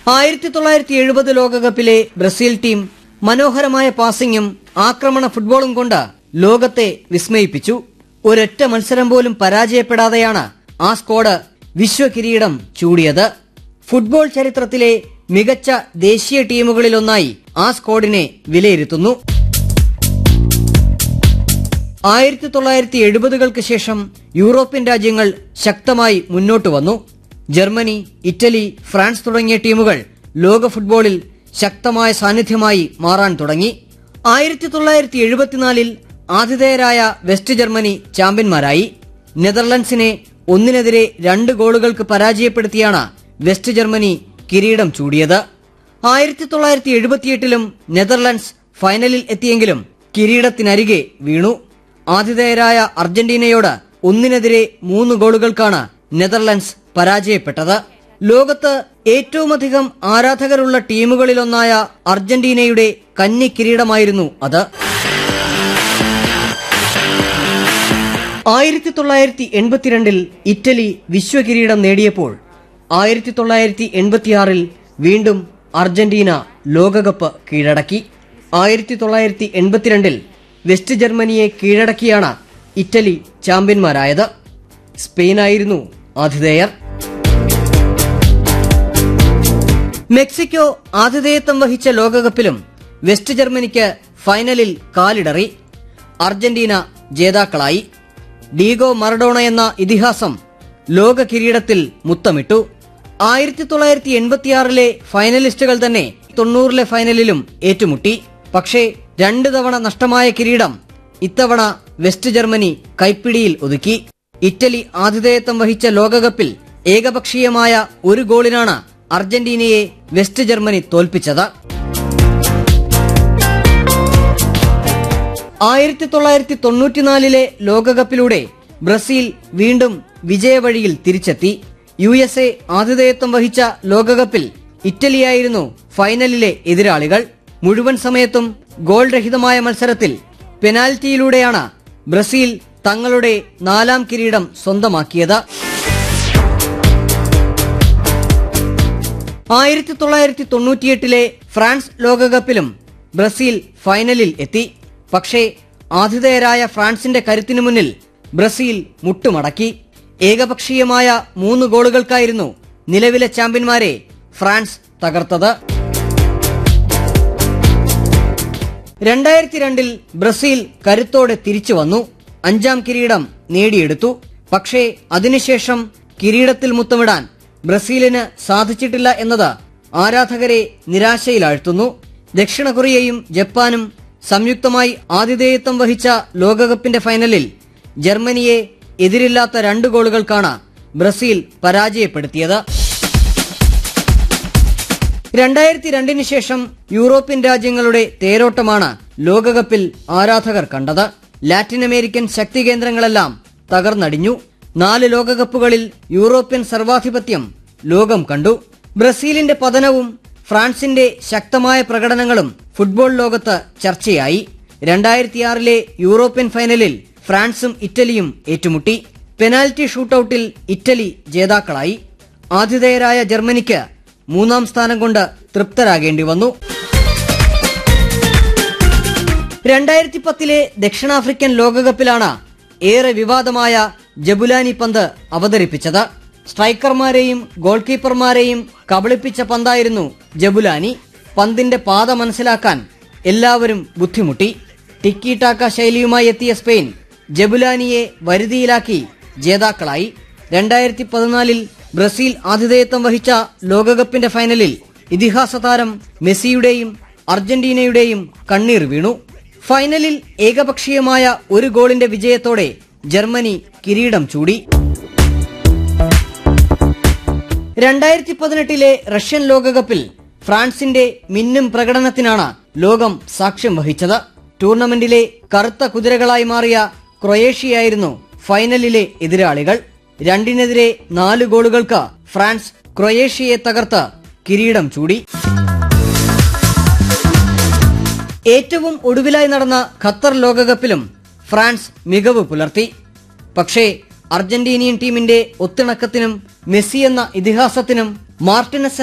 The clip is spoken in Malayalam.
ആയിരത്തി തൊള്ളായിരത്തി എഴുപത് ലോകകപ്പിലെ ബ്രസീൽ ടീം മനോഹരമായ പാസിംഗും ആക്രമണ ഫുട്ബോളും കൊണ്ട് ലോകത്തെ വിസ്മയിപ്പിച്ചു ഒരൊറ്റ മത്സരം പോലും പരാജയപ്പെടാതെയാണ് ആ സ്ക്വാഡ് വിശ്വകിരീടം ചൂടിയത് ഫുട്ബോൾ ചരിത്രത്തിലെ മികച്ച ദേശീയ ടീമുകളിലൊന്നായി ആ സ്ക്വാഡിനെ വിലയിരുത്തുന്നു ആയിരത്തി തൊള്ളായിരത്തി എഴുപതുകൾക്ക് ശേഷം യൂറോപ്യൻ രാജ്യങ്ങൾ ശക്തമായി മുന്നോട്ട് വന്നു ജർമ്മനി ഇറ്റലി ഫ്രാൻസ് തുടങ്ങിയ ടീമുകൾ ലോക ഫുട്ബോളിൽ ശക്തമായ സാന്നിധ്യമായി മാറാൻ തുടങ്ങി ആയിരത്തി തൊള്ളായിരത്തി എഴുപത്തിനാലിൽ ആതിഥേയരായ വെസ്റ്റ് ജർമ്മനി ചാമ്പ്യന്മാരായി നെതർലൻഡ്സിനെ ഒന്നിനെതിരെ രണ്ട് ഗോളുകൾക്ക് പരാജയപ്പെടുത്തിയാണ് വെസ്റ്റ് ജർമ്മനി കിരീടം ചൂടിയത് ആയിരത്തി തൊള്ളായിരത്തി എഴുപത്തിയെട്ടിലും നെതർലൻഡ്സ് ഫൈനലിൽ എത്തിയെങ്കിലും കിരീടത്തിനരികെ വീണു ആതിഥേയരായ അർജന്റീനയോട് ഒന്നിനെതിരെ മൂന്ന് ഗോളുകൾക്കാണ് നെതർലൻഡ്സ് പരാജയപ്പെട്ടത് ലോകത്ത് ഏറ്റവുമധികം ആരാധകരുള്ള ടീമുകളിലൊന്നായ അർജന്റീനയുടെ കന്നി കിരീടമായിരുന്നു അത് ആയിരത്തി തൊള്ളായിരത്തി എൺപത്തിരണ്ടിൽ ഇറ്റലി വിശ്വകിരീടം നേടിയപ്പോൾ ആയിരത്തി തൊള്ളായിരത്തി എൺപത്തിയാറിൽ വീണ്ടും അർജന്റീന ലോകകപ്പ് കീഴടക്കി ആയിരത്തി തൊള്ളായിരത്തി എൺപത്തിരണ്ടിൽ വെസ്റ്റ് ജർമ്മനിയെ കീഴടക്കിയാണ് ഇറ്റലി ചാമ്പ്യന്മാരായത് സ്പെയിനായിരുന്നു ആതിഥേയർ മെക്സിക്കോ ആതിഥേയത്വം വഹിച്ച ലോകകപ്പിലും വെസ്റ്റ് ജർമ്മനിക്ക് ഫൈനലിൽ കാലിടറി അർജന്റീന ജേതാക്കളായി ഡീഗോ മറഡോണ എന്ന ഇതിഹാസം ലോക കിരീടത്തിൽ മുത്തമിട്ടു ആയിരത്തി തൊള്ളായിരത്തി എൺപത്തിയാറിലെ ഫൈനലിസ്റ്റുകൾ തന്നെ തൊണ്ണൂറിലെ ഫൈനലിലും ഏറ്റുമുട്ടി പക്ഷേ രണ്ടു തവണ നഷ്ടമായ കിരീടം ഇത്തവണ വെസ്റ്റ് ജർമ്മനി കൈപ്പിടിയിൽ ഒതുക്കി ഇറ്റലി ആതിഥേയത്വം വഹിച്ച ലോകകപ്പിൽ ഏകപക്ഷീയമായ ഒരു ഗോളിനാണ് അർജന്റീനയെ വെസ്റ്റ് ജർമ്മനി തോൽപ്പിച്ചത് ആയിരത്തി തൊള്ളായിരത്തി തൊണ്ണൂറ്റിനാലിലെ ലോകകപ്പിലൂടെ ബ്രസീൽ വീണ്ടും വിജയവഴിയിൽ തിരിച്ചെത്തി യു എസ് എ ആതിഥേയത്വം വഹിച്ച ലോകകപ്പിൽ ഇറ്റലിയായിരുന്നു ഫൈനലിലെ എതിരാളികൾ മുഴുവൻ സമയത്തും ഗോൾ രഹിതമായ മത്സരത്തിൽ പെനാൽറ്റിയിലൂടെയാണ് ബ്രസീൽ തങ്ങളുടെ നാലാം കിരീടം സ്വന്തമാക്കിയത് ആയിരത്തി തൊള്ളായിരത്തി തൊണ്ണൂറ്റിയെട്ടിലെ ഫ്രാൻസ് ലോകകപ്പിലും ബ്രസീൽ ഫൈനലിൽ എത്തി പക്ഷേ ആതിഥേയരായ ഫ്രാൻസിന്റെ കരുത്തിനു മുന്നിൽ ബ്രസീൽ മുട്ടുമടക്കി ഏകപക്ഷീയമായ മൂന്ന് ഗോളുകൾക്കായിരുന്നു നിലവിലെ ചാമ്പ്യന്മാരെ ഫ്രാൻസ് തകർത്തത് രണ്ടായിരത്തി രണ്ടിൽ ബ്രസീൽ കരുത്തോടെ തിരിച്ചു വന്നു അഞ്ചാം കിരീടം നേടിയെടുത്തു പക്ഷേ അതിനുശേഷം കിരീടത്തിൽ മുത്തമിടാൻ ബ്രസീലിന് സാധിച്ചിട്ടില്ല എന്നത് ആരാധകരെ നിരാശയിലാഴ്ത്തുന്നു ദക്ഷിണ കൊറിയയും ജപ്പാനും സംയുക്തമായി ആതിഥേയത്വം വഹിച്ച ലോകകപ്പിന്റെ ഫൈനലിൽ ജർമ്മനിയെ എതിരില്ലാത്ത രണ്ട് ഗോളുകൾക്കാണ് ബ്രസീൽ പരാജയപ്പെടുത്തിയത് രണ്ടായിരത്തി രണ്ടിന് ശേഷം യൂറോപ്യൻ രാജ്യങ്ങളുടെ തേരോട്ടമാണ് ലോകകപ്പിൽ ആരാധകർ കണ്ടത് ലാറ്റിൻ അമേരിക്കൻ ശക്തി കേന്ദ്രങ്ങളെല്ലാം തകർന്നടിഞ്ഞു നാല് ലോകകപ്പുകളിൽ യൂറോപ്യൻ സർവാധിപത്യം ലോകം കണ്ടു ബ്രസീലിന്റെ പതനവും ഫ്രാൻസിന്റെ ശക്തമായ പ്രകടനങ്ങളും ഫുട്ബോൾ ലോകത്ത് ചർച്ചയായി രണ്ടായിരത്തിയാറിലെ യൂറോപ്യൻ ഫൈനലിൽ ഫ്രാൻസും ഇറ്റലിയും ഏറ്റുമുട്ടി പെനാൽറ്റി ഷൂട്ടൌട്ടിൽ ഇറ്റലി ജേതാക്കളായി ആതിഥേയരായ ജർമ്മനിക്ക് മൂന്നാം സ്ഥാനം കൊണ്ട് തൃപ്തരാകേണ്ടി വന്നു രണ്ടായിരത്തി പത്തിലെ ദക്ഷിണാഫ്രിക്കൻ ലോകകപ്പിലാണ് ഏറെ വിവാദമായ ജബുലാനി പന്ത് അവതരിപ്പിച്ചത് സ്ട്രൈക്കർമാരെയും ഗോൾ കീപ്പർമാരെയും കബളിപ്പിച്ച പന്തായിരുന്നു ജബുലാനി പന്തിന്റെ പാത മനസ്സിലാക്കാൻ എല്ലാവരും ബുദ്ധിമുട്ടി ടിക്കി ടാക്ക ശൈലിയുമായി എത്തിയ സ്പെയിൻ ജബുലാനിയെ വരുതിയിലാക്കി ജേതാക്കളായി രണ്ടായിരത്തി പതിനാലിൽ ബ്രസീൽ ആതിഥേയത്വം വഹിച്ച ലോകകപ്പിന്റെ ഫൈനലിൽ ഇതിഹാസ താരം മെസ്സിയുടെയും അർജന്റീനയുടെയും കണ്ണീർ വീണു ഫൈനലിൽ ഏകപക്ഷീയമായ ഒരു ഗോളിന്റെ വിജയത്തോടെ ജർമ്മനി കിരീടം ചൂടി രണ്ടായിരത്തി പതിനെട്ടിലെ റഷ്യൻ ലോകകപ്പിൽ ഫ്രാൻസിന്റെ മിന്നും പ്രകടനത്തിനാണ് ലോകം സാക്ഷ്യം വഹിച്ചത് ടൂർണമെന്റിലെ കറുത്ത കുതിരകളായി മാറിയ ക്രൊയേഷ്യയായിരുന്നു ഫൈനലിലെ എതിരാളികൾ രണ്ടിനെതിരെ നാല് ഗോളുകൾക്ക് ഫ്രാൻസ് ക്രൊയേഷ്യയെ തകർത്ത് കിരീടം ചൂടി ഏറ്റവും ഒടുവിലായി നടന്ന ഖത്തർ ലോകകപ്പിലും ഫ്രാൻസ് മികവ് പുലർത്തി പക്ഷേ അർജന്റീനിയൻ ടീമിന്റെ ഒത്തിണക്കത്തിനും മെസ്സി എന്ന ഇതിഹാസത്തിനും മാർട്ടിനസ്